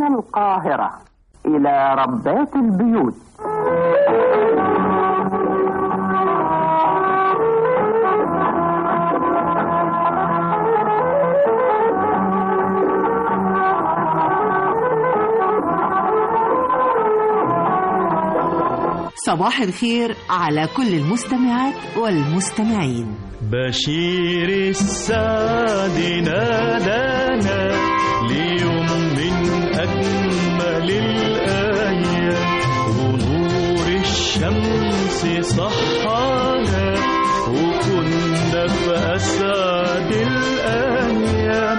من القاهرة إلى ربات البيوت صباح الخير على كل المستمعات والمستمعين بشير السعد نادانا ليوم من أجمل الأيام ونور الشمس صحانا وكنا في أسعد الأيام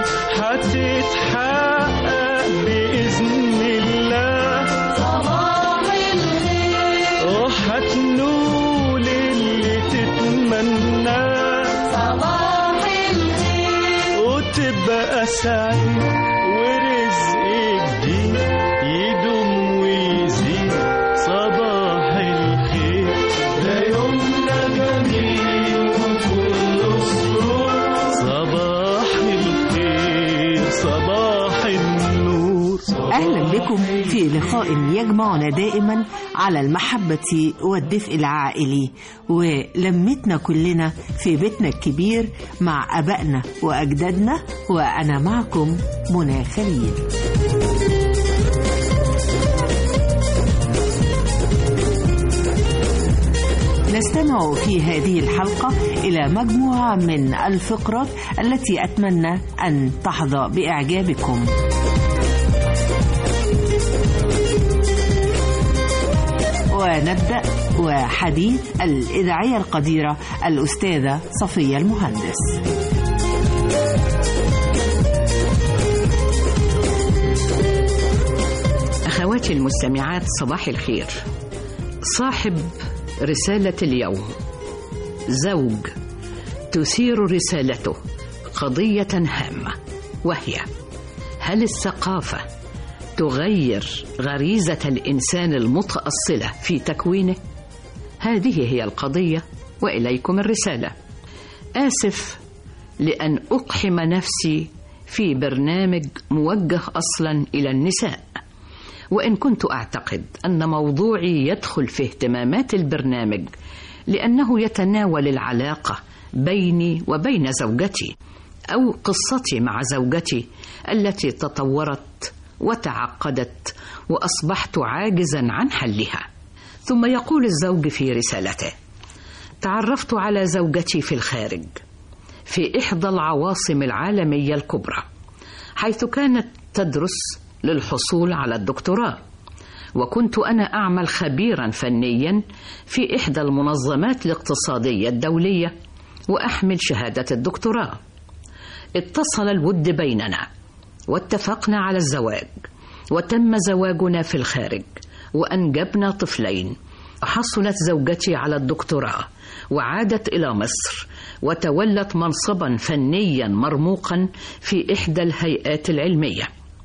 هتتحقق بإذن الله صباح الخير وهتنول اللي تتمناه صباح الخير وتبقى سعيد ورزق جديد يدوم ويزيد صباح الخير ده يومنا جميل وكله سرور صباح الخير صباح النور أهلا بكم في لقاء يجمعنا دائما على المحبة والدفء العائلي ولمتنا كلنا في بيتنا الكبير مع أبائنا وأجدادنا وأنا معكم منى خليل نستمع في هذه الحلقة إلى مجموعة من الفقرات التي أتمنى أن تحظى بإعجابكم ونبدأ وحديث الإذاعية القديرة الأستاذة صفية المهندس أخواتي المستمعات صباح الخير صاحب رسالة اليوم زوج تثير رسالته قضية هامة وهي هل الثقافة تغير غريزة الإنسان المتأصلة في تكوينه؟ هذه هي القضية وإليكم الرسالة آسف لأن أقحم نفسي في برنامج موجه أصلا إلى النساء وإن كنت أعتقد أن موضوعي يدخل في اهتمامات البرنامج لأنه يتناول العلاقة بيني وبين زوجتي أو قصتي مع زوجتي التي تطورت وتعقدت وأصبحت عاجزا عن حلها ثم يقول الزوج في رسالته تعرفت على زوجتي في الخارج في إحدى العواصم العالمية الكبرى حيث كانت تدرس للحصول على الدكتوراه وكنت انا اعمل خبيرا فنيا في احدى المنظمات الاقتصاديه الدوليه واحمل شهاده الدكتوراه اتصل الود بيننا واتفقنا على الزواج وتم زواجنا في الخارج وانجبنا طفلين حصلت زوجتي على الدكتوراه وعادت الى مصر وتولت منصبا فنيا مرموقا في احدى الهيئات العلميه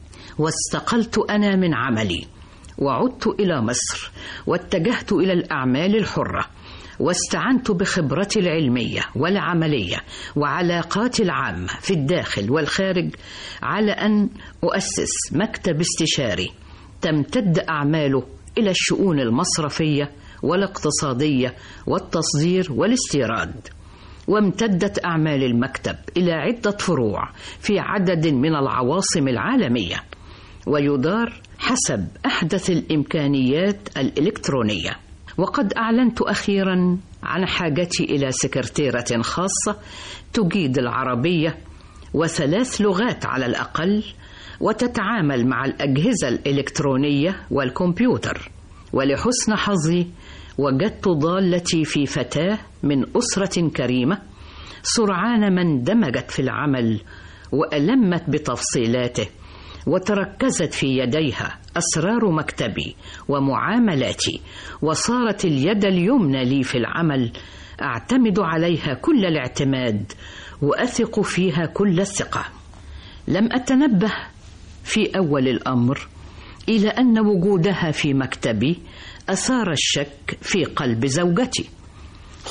واستقلت انا من عملي وعدت الى مصر واتجهت الى الاعمال الحره واستعنت بخبرتي العلميه والعمليه وعلاقاتي العامه في الداخل والخارج على ان اسس مكتب استشاري تمتد اعماله الى الشؤون المصرفيه والاقتصاديه والتصدير والاستيراد وامتدت اعمال المكتب الى عده فروع في عدد من العواصم العالميه ويدار حسب احدث الامكانيات الالكترونيه وقد اعلنت اخيرا عن حاجتي الى سكرتيره خاصه تجيد العربيه وثلاث لغات على الاقل وتتعامل مع الاجهزه الالكترونيه والكمبيوتر ولحسن حظي وجدت ضالتي في فتاه من اسره كريمه سرعان ما اندمجت في العمل والمت بتفصيلاته وتركزت في يديها اسرار مكتبي ومعاملاتي وصارت اليد اليمنى لي في العمل اعتمد عليها كل الاعتماد واثق فيها كل الثقه لم اتنبه في اول الامر الى ان وجودها في مكتبي اثار الشك في قلب زوجتي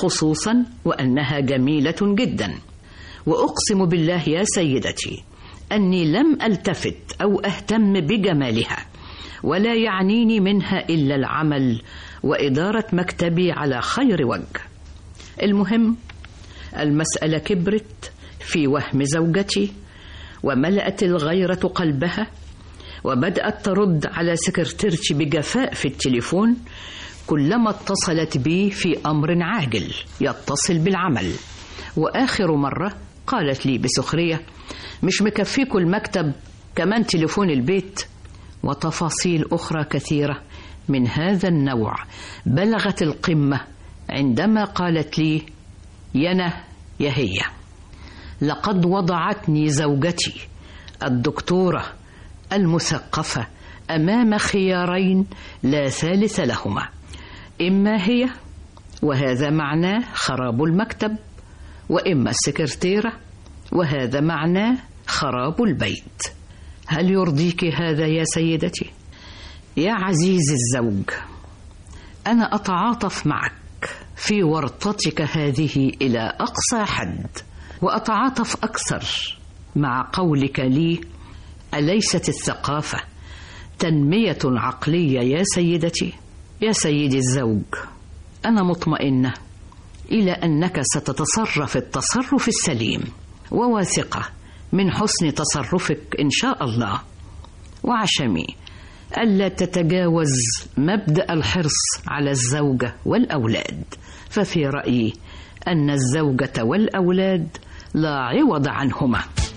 خصوصا وانها جميله جدا واقسم بالله يا سيدتي أني لم ألتفت أو أهتم بجمالها ولا يعنيني منها إلا العمل وإدارة مكتبي على خير وجه المهم المسألة كبرت في وهم زوجتي وملأت الغيرة قلبها وبدأت ترد على سكرتيرتي بجفاء في التليفون كلما اتصلت بي في أمر عاجل يتصل بالعمل وآخر مرة قالت لي بسخرية مش مكفيكوا المكتب كمان تليفون البيت وتفاصيل أخرى كثيرة من هذا النوع بلغت القمة عندما قالت لي ينا يا هي لقد وضعتني زوجتي الدكتورة المثقفة أمام خيارين لا ثالث لهما إما هي وهذا معناه خراب المكتب وإما السكرتيرة وهذا معناه خراب البيت هل يرضيك هذا يا سيدتي يا عزيزي الزوج انا اتعاطف معك في ورطتك هذه الى اقصى حد واتعاطف اكثر مع قولك لي اليست الثقافه تنميه عقليه يا سيدتي يا سيدي الزوج انا مطمئنه الى انك ستتصرف التصرف السليم وواثقه من حسن تصرفك ان شاء الله وعشمي الا تتجاوز مبدا الحرص على الزوجه والاولاد ففي رايي ان الزوجه والاولاد لا عوض عنهما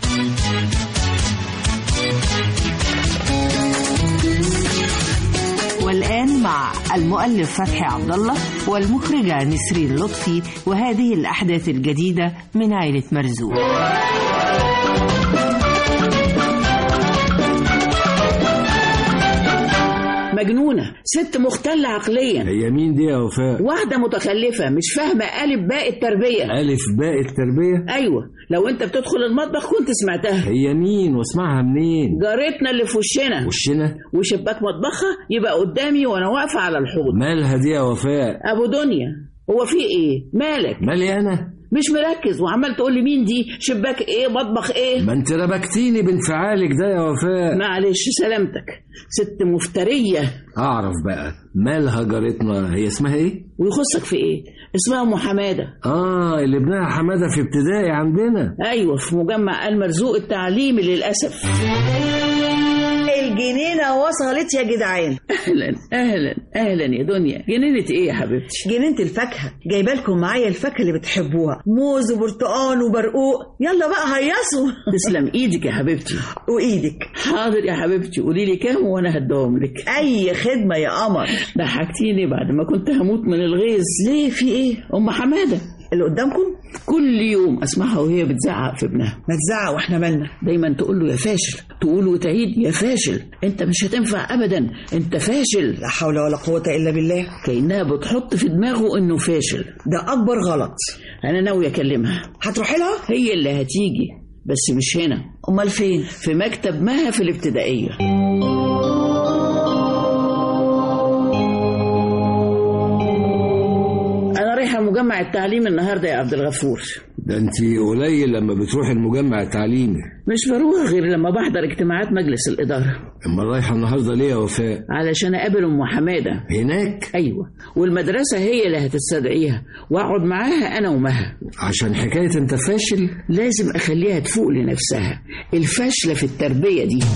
والآن مع المؤلف فتحي عبد الله والمخرجة نسرين لطفي وهذه الأحداث الجديدة من عائلة مرزوق مجنونة ست مختلة عقليا هي مين دي يا وفاء؟ واحدة متخلفة مش فاهمة ألف باء التربية ألف باء التربية؟ أيوة لو أنت بتدخل المطبخ كنت سمعتها هي مين واسمعها منين؟ جارتنا اللي في وشنا وشنا؟ وشباك مطبخها يبقى قدامي وأنا واقفة على الحوض مالها دي يا وفاء؟ أبو دنيا هو في إيه؟ مالك؟ مالي أنا؟ مش مركز وعمال تقول لي مين دي شباك ايه مطبخ ايه ما انت ربكتيني بانفعالك ده يا وفاء معلش سلامتك ست مفترية اعرف بقى مالها جارتنا هي اسمها ايه ويخصك في ايه اسمها ام حمادة اه اللي ابنها حمادة في ابتدائي عندنا ايوه في مجمع المرزوق التعليمي للاسف الجنينة وصلت يا جدعان اهلا اهلا اهلا يا دنيا جنينة ايه يا حبيبتي جنينة الفاكهة جايبه لكم معايا الفاكهة اللي بتحبوها موز وبرتقال وبرقوق يلا بقى هيصوا تسلم ايدك يا حبيبتي وايدك حاضر يا حبيبتي قولي لي كام وانا هديهم لك اي خدمة يا قمر ضحكتيني بعد ما كنت هموت من الغيظ ليه في ايه ام حماده اللي قدامكم كل يوم اسمعها وهي بتزعق في ابنها ما تزعق واحنا مالنا دايما تقول له يا فاشل تقول وتعيد يا فاشل انت مش هتنفع ابدا انت فاشل لا حول ولا قوة الا بالله كانها بتحط في دماغه انه فاشل ده اكبر غلط انا ناوي اكلمها هتروحي لها هي اللي هتيجي بس مش هنا امال فين في مكتب مها في الابتدائيه انا رايحه مجمع التعليم النهارده يا عبد الغفور ده انت قليل لما بتروح المجمع التعليمي مش بروح غير لما بحضر اجتماعات مجلس الاداره اما رايحه النهارده ليه يا وفاء علشان اقابل ام حماده هناك ايوه والمدرسه هي اللي هتستدعيها واقعد معاها انا ومها عشان حكايه انت فاشل لازم اخليها تفوق لنفسها الفاشله في التربيه دي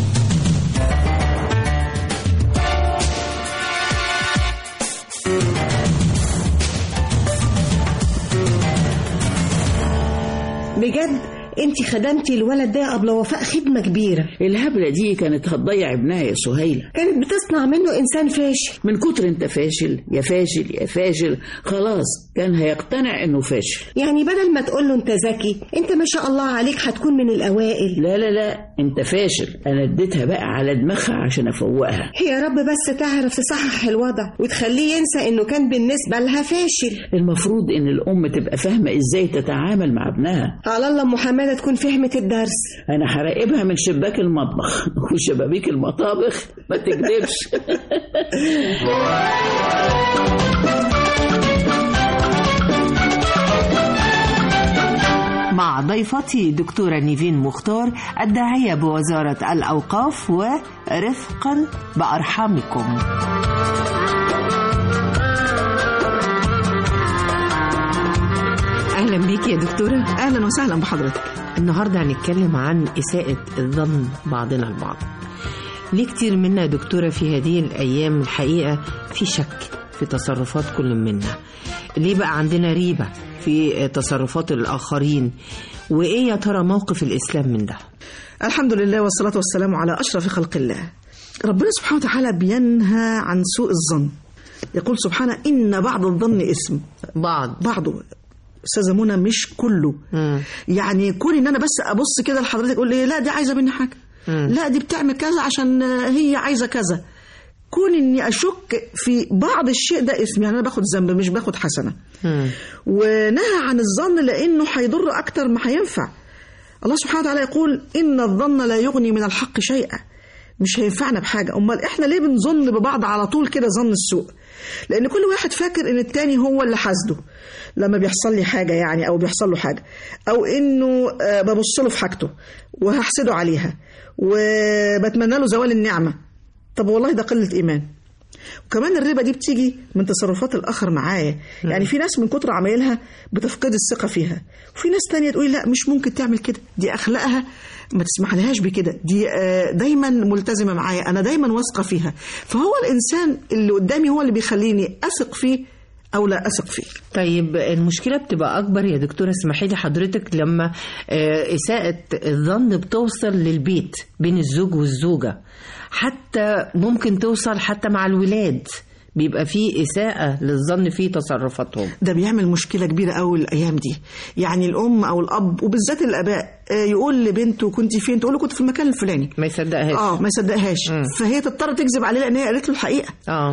بجد انت خدمتي الولد ده قبل وفاء خدمة كبيرة الهبله دي كانت هتضيع ابنها يا سهيله كانت بتصنع منه انسان فاشل من كتر انت فاشل يا فاشل يا فاشل خلاص كان هيقتنع انه فاشل يعني بدل ما تقول له انت ذكي انت ما شاء الله عليك هتكون من الاوائل لا لا لا انت فاشل انا اديتها بقى على دماغها عشان افوقها يا رب بس تعرف تصحح الوضع وتخليه ينسى انه كان بالنسبة لها فاشل المفروض ان الام تبقى فاهمه ازاي تتعامل مع ابنها على الله ام حمادة تكون فهمت الدرس انا هراقبها من شباك المطبخ وشبابيك المطابخ ما تكذبش ومع ضيفتي دكتورة نيفين مختار الداعية بوزارة الأوقاف ورفقا بأرحامكم أهلا بيك يا دكتورة اهلا وسهلا بحضرتك النهاردة هنتكلم عن إساءة الظن بعضنا البعض ليه كتير منا يا دكتورة في هذه الأيام الحقيقة في شك في تصرفات كل منا ليه بقى عندنا ريبة في تصرفات الآخرين وإيه يا ترى موقف الإسلام من ده الحمد لله والصلاة والسلام على أشرف خلق الله ربنا سبحانه وتعالى بينهى عن سوء الظن يقول سبحانه إن بعض الظن اسم بعض بعضه استاذه منى مش كله مم. يعني كون ان انا بس ابص كده لحضرتك اقول لي لا دي عايزه مني حاجه مم. لا دي بتعمل كذا عشان هي عايزه كذا كون اني اشك في بعض الشيء ده اسم يعني انا باخد ذنب مش باخد حسنه مم. ونهى عن الظن لانه هيضر اكتر ما هينفع الله سبحانه وتعالى يقول ان الظن لا يغني من الحق شيئا مش هينفعنا بحاجه امال احنا ليه بنظن ببعض على طول كده ظن السوء لان كل واحد فاكر ان التاني هو اللي حاسده لما بيحصل لي حاجه يعني او بيحصل له حاجه او انه آه، ببص له في حاجته وهحسده عليها وبتمنى له زوال النعمه طب والله ده قله ايمان وكمان الربا دي بتيجي من تصرفات الاخر معايا يعني في ناس من كتر عمايلها بتفقد الثقه فيها وفي ناس تانية تقول لا مش ممكن تعمل كده دي اخلاقها ما تسمح لهاش بكده دي آه، دايما ملتزمه معايا انا دايما واثقه فيها فهو الانسان اللي قدامي هو اللي بيخليني اثق فيه او لا اثق فيه طيب المشكلة بتبقى أكبر يا دكتورة اسمحي لي حضرتك لما آه، إساءة الظن بتوصل للبيت بين الزوج والزوجة حتى ممكن توصل حتى مع الولاد بيبقى فيه إساءة للظن في تصرفاتهم ده بيعمل مشكلة كبيرة قوي الأيام دي يعني الأم أو الأب وبالذات الآباء آه، يقول لبنته كنت فين تقول له كنت في المكان الفلاني ما يصدقهاش اه ما يصدقهاش مم. فهي تضطر تكذب عليه لان هي قالت له الحقيقه اه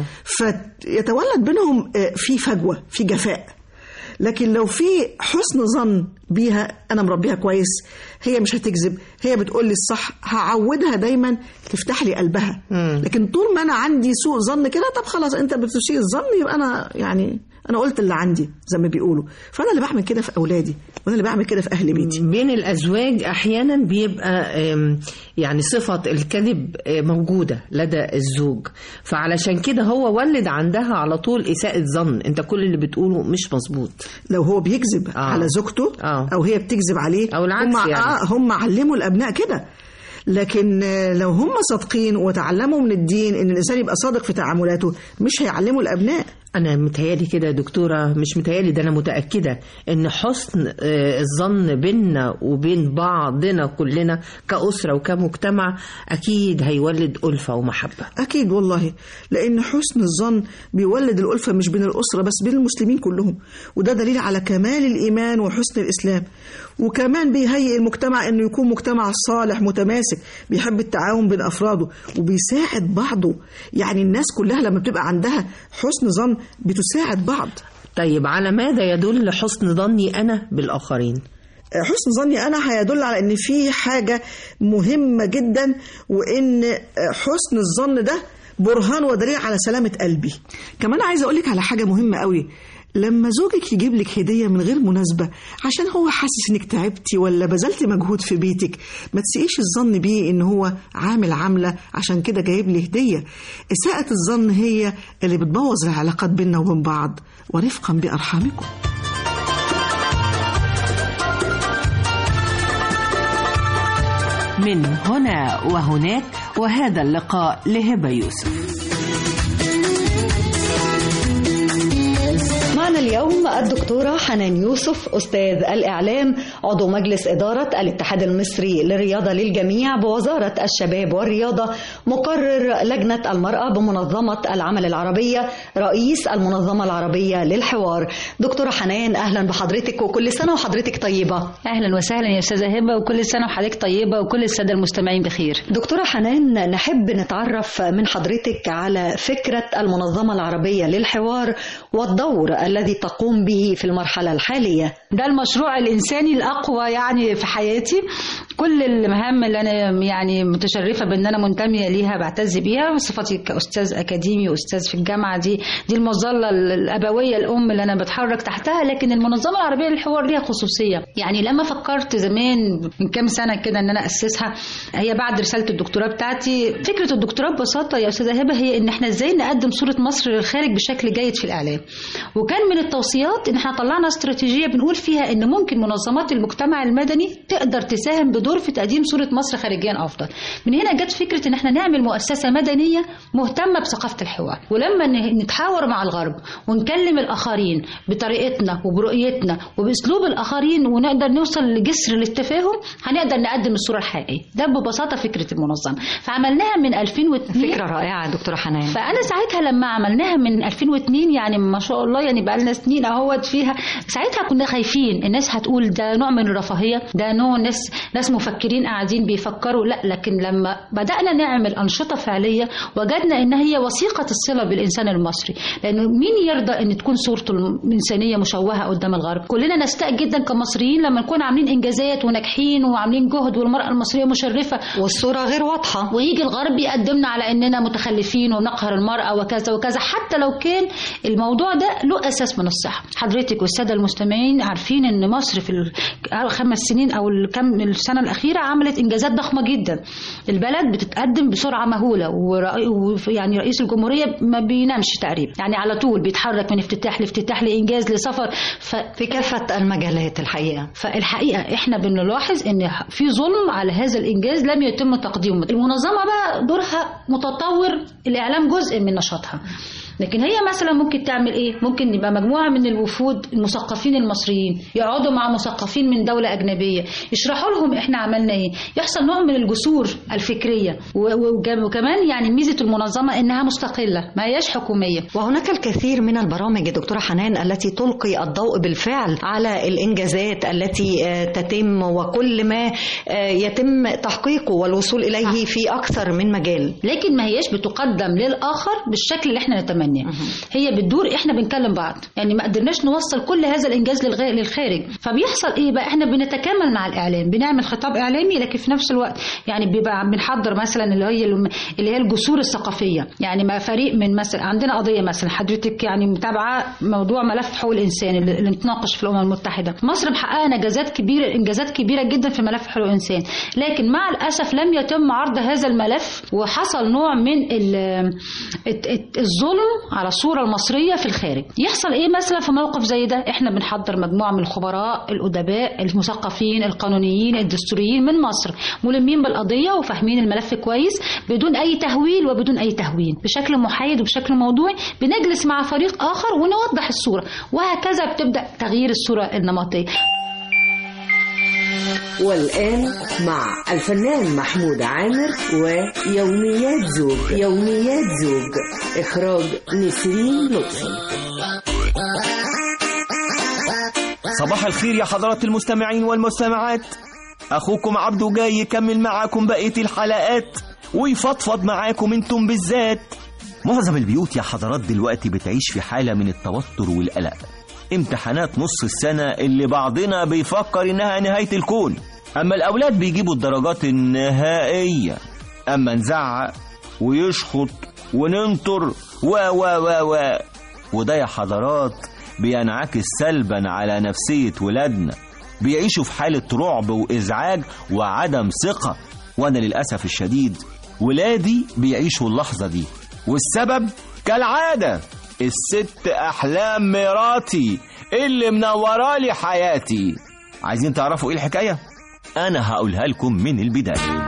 فيتولد بينهم آه، في فجوه في جفاء لكن لو في حسن ظن بيها انا مربيها كويس هي مش هتكذب هي بتقول لي الصح هعودها دايما تفتح لي قلبها مم. لكن طول ما انا عندي سوء ظن كده طب خلاص انت بتسيء الظن يبقى انا يعني انا قلت اللي عندي زي ما بيقولوا فانا اللي بعمل كده في اولادي وانا اللي بعمل كده في اهل بيتي بين الأزواج أحيانا بيبقى آم، يعني صفة الكذب آه، موجودة لدى الزوج فعلشان كده هو ولد عندها على طول إساءة ظن أنت كل اللي بتقوله مش مظبوط لو هو بيكذب آه. آه. على زوجته آه. آه. او هي بتكذب عليه أو العكس هم يعني. آه هم علموا الابناء كده لكن آه، لو هم صادقين وتعلموا من الدين ان الانسان يبقى صادق في تعاملاته مش هيعلموا الابناء أنا متهيالي كده يا دكتورة مش متهيالي ده أنا متأكدة إن حسن آه، الظن بيننا وبين بعضنا كلنا كأسرة وكمجتمع أكيد هيولد ألفة ومحبة اكيد والله لان حسن الظن بيولد الالفه مش بين الاسره بس بين المسلمين كلهم وده دليل على كمال الايمان وحسن الاسلام وكمان بيهيئ المجتمع انه يكون مجتمع صالح متماسك بيحب التعاون بين افراده وبيساعد بعضه يعني الناس كلها لما بتبقى عندها حسن ظن بتساعد بعض طيب على ماذا يدل حسن ظني أنا بالآخرين حسن ظني انا هيدل على ان في حاجه مهمه جدا وان حسن الظن ده برهان ودليل على سلامه قلبي كمان عايزه اقول لك على حاجه مهمه قوي لما زوجك يجيب لك هديه من غير مناسبه عشان هو حاسس انك تعبتي ولا بذلتي مجهود في بيتك ما تسيئيش الظن بيه ان هو عامل عامله عشان كده جايب لي هديه اساءه الظن هي اللي بتبوظ العلاقات بيننا وبين بعض ورفقا بارحامكم من هنا وهناك وهذا اللقاء لهبة يوسف معنا اليوم الدكتورة حنان يوسف أستاذ الإعلام عضو مجلس إدارة الاتحاد المصري للرياضة للجميع بوزارة الشباب والرياضة مقرر لجنة المرأة بمنظمة العمل العربية رئيس المنظمة العربية للحوار دكتورة حنان أهلا بحضرتك وكل سنة وحضرتك طيبة اهلا وسهلا يا استاذه هبه وكل سنه وحضرتك طيبه وكل الساده المستمعين بخير دكتورة حنان نحب نتعرف من حضرتك على فكرة المنظمة العربية للحوار والدور الذي الذي تقوم به في المرحلة الحالية ده المشروع الإنساني الأقوى يعني في حياتي كل المهام اللي أنا يعني متشرفة بأن أنا منتمية ليها بعتز بيها بصفتي كأستاذ أكاديمي وأستاذ في الجامعة دي دي المظلة الأبوية الأم اللي أنا بتحرك تحتها لكن المنظمة العربية للحوار ليها خصوصية يعني لما فكرت زمان من كام سنة كده أن أنا أسسها هي بعد رسالة الدكتوراه بتاعتي فكرة الدكتوراه ببساطة يا أستاذة هبة هي إن إحنا إزاي نقدم صورة مصر للخارج بشكل جيد في الإعلام وكان من التوصيات إن إحنا طلعنا استراتيجية بنقول فيها إن ممكن منظمات المجتمع المدني تقدر تساهم بدور في تقديم صورة مصر خارجيا أفضل من هنا جت فكرة إن إحنا نعمل مؤسسة مدنية مهتمة بثقافة الحوار ولما ن- نتحاور مع الغرب ونكلم الآخرين بطريقتنا وبرؤيتنا وبأسلوب الآخرين ونقدر نوصل لجسر التفاهم هنقدر نقدم الصورة الحقيقية ده ببساطة فكرة المنظمة فعملناها من 2002 فكرة رائعة دكتورة حنان فانا ساعتها لما عملناها من 2002 يعني ما شاء الله يعني بقى لنا سنين اهوت فيها ساعتها كنا خايفين الناس هتقول ده نوع من الرفاهيه ده نوع ناس ناس مفكرين قاعدين بيفكروا لا لكن لما بدانا نعمل انشطه فعليه وجدنا ان هي وثيقه الصله بالانسان المصري لانه مين يرضى ان تكون صورته الانسانيه مشوهه قدام الغرب كلنا نستاء جدا كمصريين لما نكون عاملين انجازات وناجحين وعاملين جهد والمراه المصريه مشرفه والصورة غير واضحة ويجي الغرب يقدمنا على اننا متخلفين ونقهر المراه وكذا وكذا حتى لو كان الموضوع ده له اساس من الصحه حضرتك والساده المستمعين عارفين ان مصر في الخمس سنين او الكم السنه الاخيره عملت انجازات ضخمه جدا البلد بتتقدم بسرعه مهوله ويعني رئيس الجمهوريه ما بينامش تقريبا يعني على طول بيتحرك من افتتاح لافتتاح لانجاز لسفر ف... في كافة المجالات الحقيقة فالحقيقه احنا بنلاحظ ان في ظلم على هذا الانجاز لم يتم تقديمه المنظمه بقى دورها متطور الاعلام جزء من نشاطها لكن هي مثلا ممكن تعمل ايه ممكن يبقى مجموعه من الوفود المثقفين المصريين يقعدوا مع مثقفين من دوله اجنبيه يشرحوا لهم احنا عملنا ايه يحصل نوع من الجسور الفكريه و- و- وكمان يعني ميزه المنظمه انها مستقله ما هياش حكوميه وهناك الكثير من البرامج دكتورة حنان التي تلقي الضوء بالفعل على الإنجازات التي آه، تتم وكل ما آه، يتم تحقيقه والوصول إليه في أكثر من مجال لكن ما هياش بتقدم للاخر بالشكل اللي احنا نتمناه هي بتدور احنا بنكلم بعض يعني ما قدرناش نوصل كل هذا الانجاز للغ... للخارج فبيحصل ايه بقى احنا بنتكامل مع الاعلام بنعمل خطاب اعلامي لكن في نفس الوقت يعني بيبقى بنحضر مثلا اللي هي اللي هي الجسور الثقافيه يعني ما فريق من مثلا عندنا قضيه مثلا حضرتك يعني متابعه موضوع ملف حقوق الانسان اللي اللي اتناقش في الامم المتحده مصر محققه انجازات كبيره انجازات كبيره جدا في ملف حقوق الانسان لكن مع الاسف لم يتم عرض هذا الملف وحصل نوع من ال- الت- الت- الظلم على الصوره المصريه في الخارج يحصل ايه مثلا في موقف زي ده احنا بنحضر مجموعه من الخبراء الادباء المثقفين القانونيين الدستوريين من مصر ملمين بالقضيه وفاهمين الملف كويس بدون اي تهويل وبدون اي تهوين بشكل محايد وبشكل موضوعي بنجلس مع فريق اخر ونوضح الصوره وهكذا بتبدا تغيير الصوره النمطيه والآن مع الفنان محمود عامر ويوميات زوج يوميات زوج إخراج نسرين لطفي صباح الخير يا حضرات المستمعين والمستمعات أخوكم عبدو جاي يكمل معاكم بقية الحلقات ويفضفض معاكم انتم بالذات معظم البيوت يا حضرات دلوقتي بتعيش في حالة من التوتر والقلق امتحانات نص السنة اللي بعضنا بيفكر إنها نهاية الكون أما الأولاد بيجيبوا الدرجات النهائية أما نزعق ويشخط وننطر و و و و وده يا حضرات بينعكس سلبا على نفسية ولادنا بيعيشوا في حالة رعب وإزعاج وعدم ثقة وأنا للأسف الشديد ولادي بيعيشوا اللحظة دي والسبب كالعادة الست أحلام مراتي اللي منورالي حياتي عايزين تعرفوا إيه الحكاية؟ أنا هقولها لكم من البداية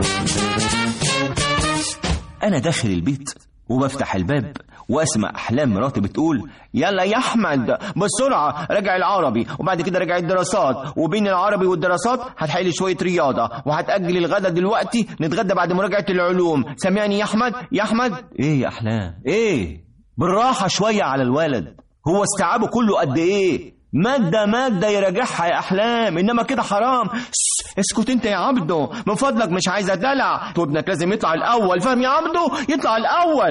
أنا داخل البيت وبفتح الباب واسمع احلام مراتي بتقول يلا يا احمد بسرعه راجع العربي وبعد كده راجع الدراسات وبين العربي والدراسات هتحل شويه رياضه وهتاجل الغدا دلوقتي نتغدى بعد مراجعه العلوم سامعني يا احمد يا احمد ايه يا احلام ايه بالراحه شويه على الولد هو استيعابه كله قد ايه مادة مادة يراجعها يا أحلام إنما كده حرام سس، اسكت أنت يا عبدو من فضلك مش عايز أدلع تو ابنك لازم يطلع الأول فاهم يا عبدو يطلع الأول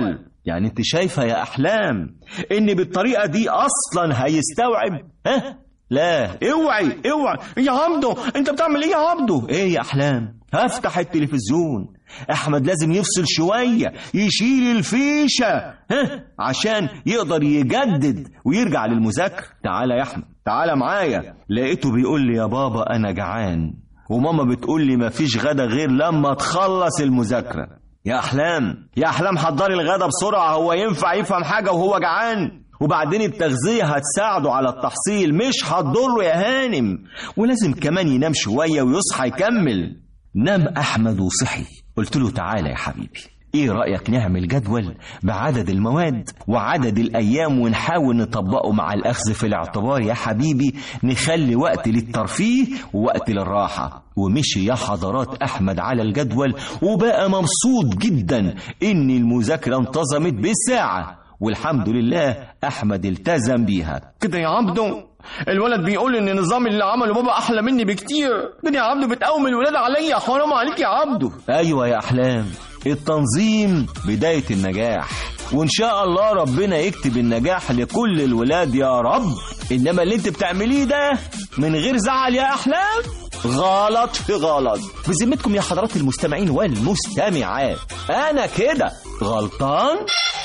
يعني انت شايفة يا أحلام إن بالطريقة دي أصلا هيستوعب ها لا اوعي اوعي يا عبدو انت بتعمل ايه يا عبدو ايه يا احلام هفتح التلفزيون احمد لازم يفصل شوية يشيل الفيشة ها عشان يقدر يجدد ويرجع للمذاكرة تعالى يا احمد تعالى معايا لقيته بيقول لي يا بابا انا جعان وماما بتقول لي مفيش غدا غير لما تخلص المذاكرة يا احلام يا احلام حضري الغدا بسرعة هو ينفع يفهم حاجة وهو جعان وبعدين التغذية هتساعده على التحصيل مش هتضره يا هانم ولازم كمان ينام شوية ويصحى يكمل نام أحمد وصحي قلت له تعالى يا حبيبي ايه رأيك نعمل جدول بعدد المواد وعدد الأيام ونحاول نطبقه مع الأخذ في الاعتبار يا حبيبي نخلي وقت للترفيه ووقت للراحة ومشي يا حضرات أحمد على الجدول وبقى مبسوط جدا إن المذاكرة انتظمت بالساعة والحمد لله احمد التزم بيها كده يا عبدو الولد بيقول ان النظام اللي عمله بابا احلى مني بكتير كده يا عبدو بتقوم الولاد عليا حرام عليك يا عبدو ايوه يا احلام التنظيم بدايه النجاح وان شاء الله ربنا يكتب النجاح لكل الولاد يا رب انما اللي انت بتعمليه ده من غير زعل يا احلام غلط في غلط بذمتكم يا حضرات المستمعين والمستمعات انا كده غلطان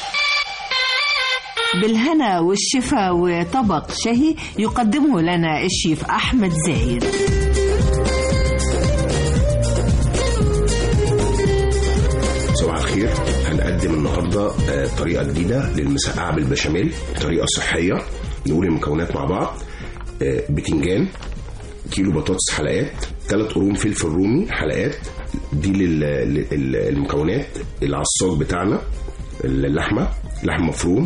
بالهنا والشفا وطبق شهي يقدمه لنا الشيف أحمد زايد صباح الخير هنقدم النهارده آه، طريقه جديده للمسقعه بالبشاميل طريقه صحيه نقول المكونات مع بعض آه، بتنجان كيلو بطاطس حلقات ثلاث قرون فلفل رومي حلقات دي لل- لل- المكونات العصاج بتاعنا اللحمه لحم مفروم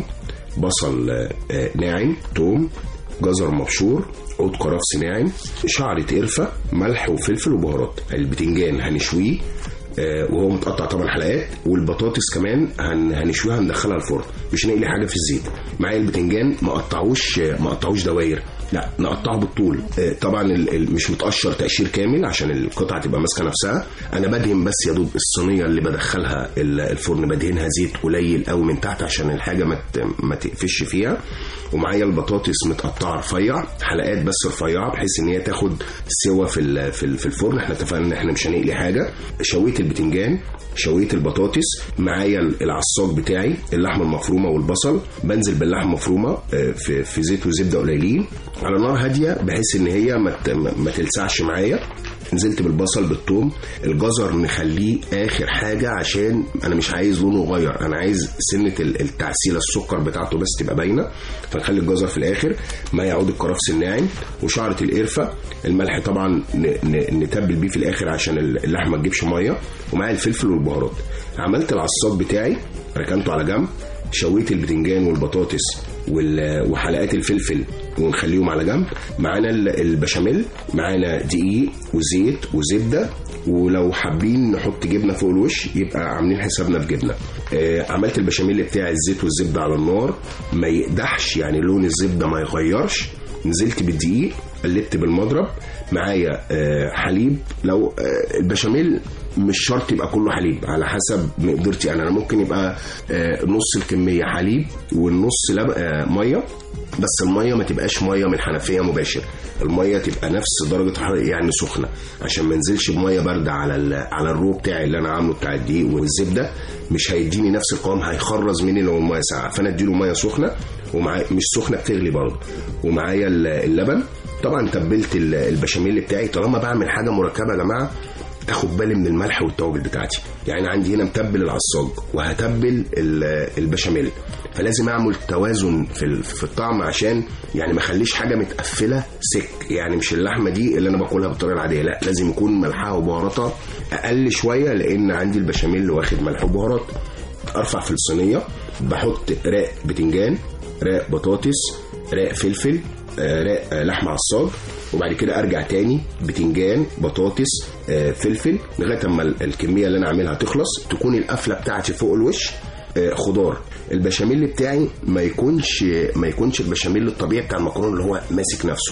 بصل آه، آه، ناعم توم جزر مبشور عود كرفس ناعم شعرة قرفة ملح وفلفل وبهارات البتنجان هنشويه آه، وهو متقطع طبعا حلقات والبطاطس كمان هن هنشويها هندخلها الفرن مش نقلي حاجه في الزيت معايا البتنجان ما قطعوش ما قطعوش دواير لا نقطعه بالطول آه، طبعا ال- ال- مش متقشر تقشير كامل عشان القطعه تبقى ماسكه نفسها انا بدهن بس يا دوب الصينيه اللي بدخلها ال- الفرن بدهنها زيت قليل قوي من تحت عشان الحاجه ما ت- ما تقفش فيها ومعايا البطاطس متقطعه رفيع حلقات بس رفيعه بحيث ان هي تاخد سوا في ال- في ال- في الفرن احنا اتفقنا ان احنا مش هنقلي حاجه شويت البتنجان شويت البطاطس معايا العصاج بتاعي اللحمه المفرومه والبصل بنزل باللحمه المفرومه آه، في في زيت وزبده قليلين على نار هاديه بحيث ان هي ما ت- ما تلسعش معايا نزلت بالبصل بالثوم الجزر نخليه اخر حاجه عشان انا مش عايز لونه يغير انا عايز سنه ال- التعسيله السكر بتاعته بس تبقى باينه فنخلي الجزر في الاخر ما يعود الكرفس الناعم وشعره القرفه الملح طبعا ن- ن- نتبل بيه في الاخر عشان اللحمه ما تجيبش ميه ومعايا الفلفل والبهارات عملت العصاج بتاعي ركنته على جنب شويت البتنجان والبطاطس وال- وحلقات الفلفل ونخليهم على جنب معانا ال- البشاميل معانا دقيق وزيت وزبده ولو حابين نحط جبنه فوق الوش يبقى عاملين حسابنا في جبنه آه عملت البشاميل بتاعي الزيت والزبده على النار ما يقدحش يعني لون الزبده ما يغيرش نزلت بالدقيق قلبت بالمضرب معايا آه حليب لو آه البشاميل مش شرط يبقى كله حليب على حسب مقدرتي انا انا ممكن يبقى آه نص الكميه حليب والنص لب... آه ميه بس الميه ما تبقاش ميه من الحنفيه مباشر الميه تبقى نفس درجه حراره يعني سخنه عشان ما انزلش بميه بارده على ال... على الرو بتاعي اللي انا عامله بتاع الدقيق والزبده مش هيديني نفس القوام هيخرز مني لو الميه ساقعه فانا اديله ميه سخنه ومعايا مش سخنه بتغلي برضه ومعايا ال- اللبن طبعا تبلت ال- البشاميل بتاعي طالما بعمل حاجه مركبه يا جماعه اخد بالي من الملح والتوابل بتاعتي يعني عندي هنا متبل العصاج وهتبل ال- البشاميل فلازم اعمل توازن في ال- في الطعم عشان يعني ما اخليش حاجه متقفله سك يعني مش اللحمه دي اللي انا باكلها بالطريقه العاديه لا لازم يكون ملحها وبهاراتها اقل شويه لان عندي البشاميل واخد ملح وبهارات ارفع في الصينيه بحط راق بتنجان راق بطاطس راق فلفل آه، راق آه، لحمه عصاج وبعد كده ارجع تاني بتنجان بطاطس آه، فلفل لغايه اما ال- الكميه اللي انا عاملها تخلص تكون القفله بتاعتي فوق الوش آه، خضار البشاميل بتاعي ما يكونش ما يكونش البشاميل الطبيعي بتاع المكرونه اللي هو ماسك نفسه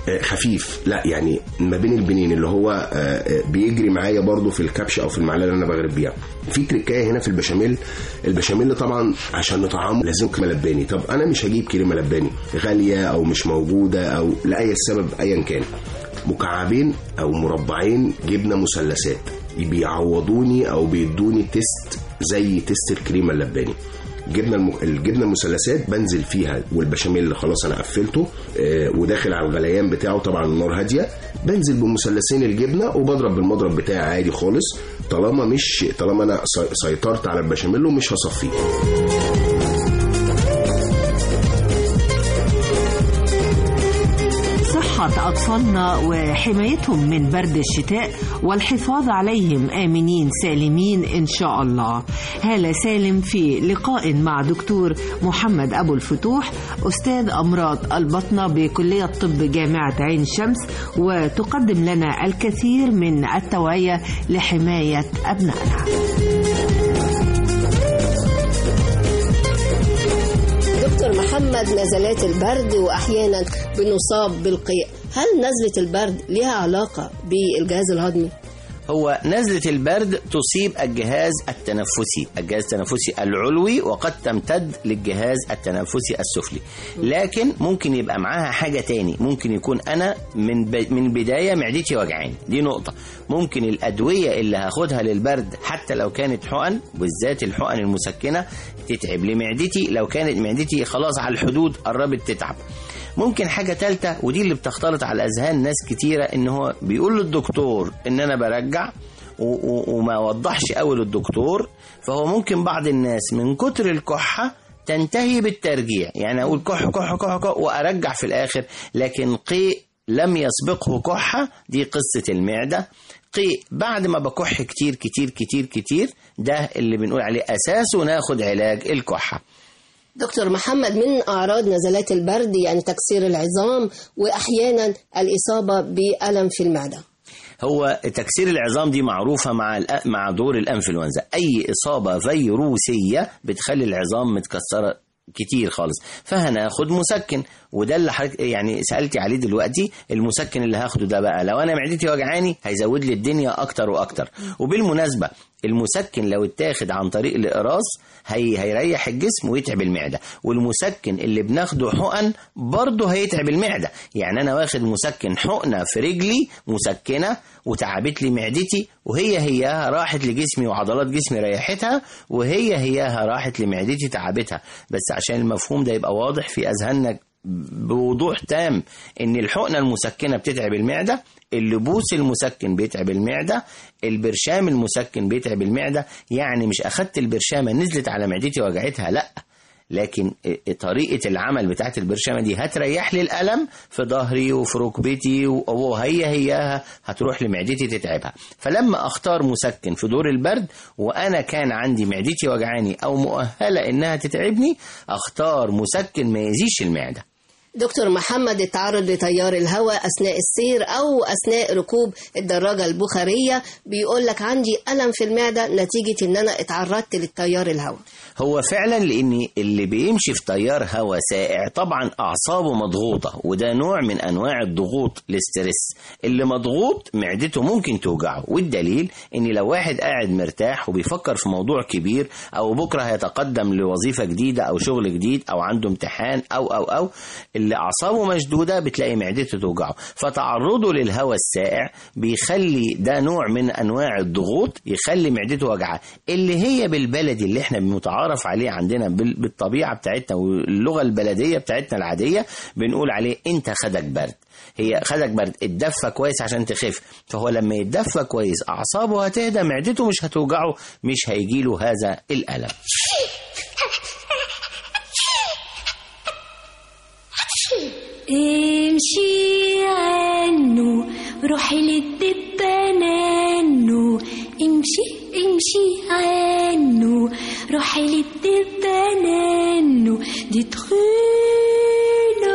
آه، خفيف لا يعني ما بين البنين اللي هو آه، آه، بيجري معايا برضو في الكبش او في المعلقه اللي انا بغرب بيها في تركايه هنا في البشاميل البشاميل طبعا عشان نطعمه لازم كريمه لباني طب انا مش هجيب كريمه لباني غاليه او مش موجوده او لاي سبب ايا كان مكعبين او مربعين جبنه مثلثات بيعوضوني او بيدوني تيست زي تيست الكريمه اللباني جبنه الم... الجبنه المثلثات بنزل فيها والبشاميل اللي خلاص انا قفلته آه وداخل على الغليان بتاعه طبعا النار هاديه بنزل بمثلثين الجبنه وبضرب بالمضرب بتاعي عادي خالص طالما مش طالما انا سي- سيطرت على البشاميل ومش هصفيه صحة أطفالنا وحمايتهم من برد الشتاء والحفاظ عليهم آمنين سالمين إن شاء الله هالة سالم في لقاء مع دكتور محمد أبو الفتوح أستاذ أمراض البطنة بكلية طب جامعة عين شمس وتقدم لنا الكثير من التوعية لحماية أبنائنا دكتور محمد نزلات البرد واحيانا بنصاب بالقيء هل نزله البرد لها علاقه بالجهاز الهضمي هو نزلة البرد تصيب الجهاز التنفسي الجهاز التنفسي العلوي وقد تمتد للجهاز التنفسي السفلي لكن ممكن يبقى معاها حاجة تاني ممكن يكون أنا من ب... من بداية معدتي وجعاني دي نقطة ممكن الأدوية اللي هاخدها للبرد حتى لو كانت حقن بالذات الحقن المسكنة تتعب لي معدتي لو كانت معدتي خلاص على الحدود قربت تتعب ممكن حاجة تالتة ودي اللي بتختلط على أذهان ناس كتيرة إن هو بيقول للدكتور إن أنا برجع و- و- وما وضحش قوي للدكتور فهو ممكن بعض الناس من كتر الكحة تنتهي بالترجيع يعني أقول كح كح كح كح وأرجع في الآخر لكن قيء لم يسبقه كحة دي قصة المعدة قيء بعد ما بكح كتير كتير كتير كتير ده اللي بنقول عليه أساسه ناخد علاج الكحة دكتور محمد من اعراض نزلات البرد يعني تكسير العظام واحيانا الاصابه بالم في المعده هو تكسير العظام دي معروفة مع الأ- مع دور الأنفلونزا أي إصابة فيروسية بتخلي العظام متكسرة كتير خالص فهناخد مسكن وده اللي حضرتك يعني سألتي عليه دلوقتي المسكن اللي هاخده ده بقى لو أنا معدتي وجعاني هيزود لي الدنيا أكتر وأكتر وبالمناسبة المسكن لو اتاخد عن طريق الإقراص هي هيريح الجسم ويتعب المعدة والمسكن اللي بناخده حقن برضه هيتعب المعدة يعني أنا واخد مسكن حقنة في رجلي مسكنة وتعبت لي معدتي وهي هياها راحت لجسمي وعضلات جسمي ريحتها وهي هياها راحت لمعدتي تعبتها بس عشان المفهوم ده يبقى واضح في أذهاننا بوضوح تام ان الحقنه المسكنه بتتعب المعده اللبوس المسكن بيتعب المعده البرشام المسكن بيتعب المعده يعني مش اخدت البرشامه نزلت على معدتي وجعتها لا لكن طريقة العمل بتاعت البرشامة دي هتريح لي الألم في ظهري وفي ركبتي وهي هياها هتروح لمعدتي تتعبها فلما أختار مسكن في دور البرد وأنا كان عندي معدتي وجعاني أو مؤهلة إنها تتعبني أختار مسكن ما يزيش المعدة دكتور محمد التعرض لتيار الهواء أثناء السير أو أثناء ركوب الدراجة البخارية بيقول لك عندي ألم في المعدة نتيجة إن أنا اتعرضت للتيار الهواء هو فعلا لان اللي بيمشي في تيار هواء سائع طبعا اعصابه مضغوطه وده نوع من انواع الضغوط الاسترس اللي مضغوط معدته ممكن توجعه والدليل ان لو واحد قاعد مرتاح وبيفكر في موضوع كبير او بكره هيتقدم لوظيفه جديده او شغل جديد او عنده امتحان او او او اللي اعصابه مشدوده بتلاقي معدته توجعه فتعرضه للهواء السائع بيخلي ده نوع من انواع الضغوط يخلي معدته وجعه اللي هي بالبلدي اللي احنا متعارف عليه عندنا بال- بالطبيعه بتاعتنا واللغه البلديه بتاعتنا العاديه بنقول عليه انت خدك برد هي خدك برد اتدفى كويس عشان تخف فهو لما يتدفى كويس اعصابه هتهدى معدته مش هتوجعه مش هيجيله هذا الالم امشي عنه روحي للدبانانو امشي امشي عنه روحي للدبانانو دي تخينة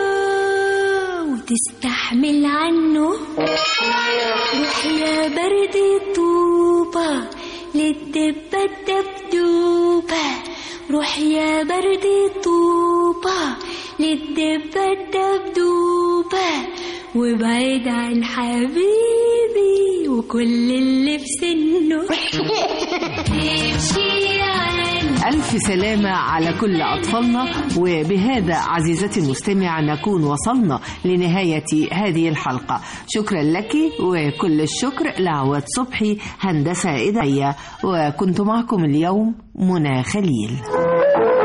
وتستحمل عنه روحي يا برد طوبة للدبة الدبدوبة روح يا برد طوبة للدبة الدبدوبة وبعيد عن حبيبي وكل اللي في سنه امشي عني ألف سلامة على كل أطفالنا وبهذا عزيزتي المستمع نكون وصلنا لنهاية هذه الحلقة شكرا لك وكل الشكر لعواد صبحي هندسة إذاعية وكنت معكم اليوم منى خليل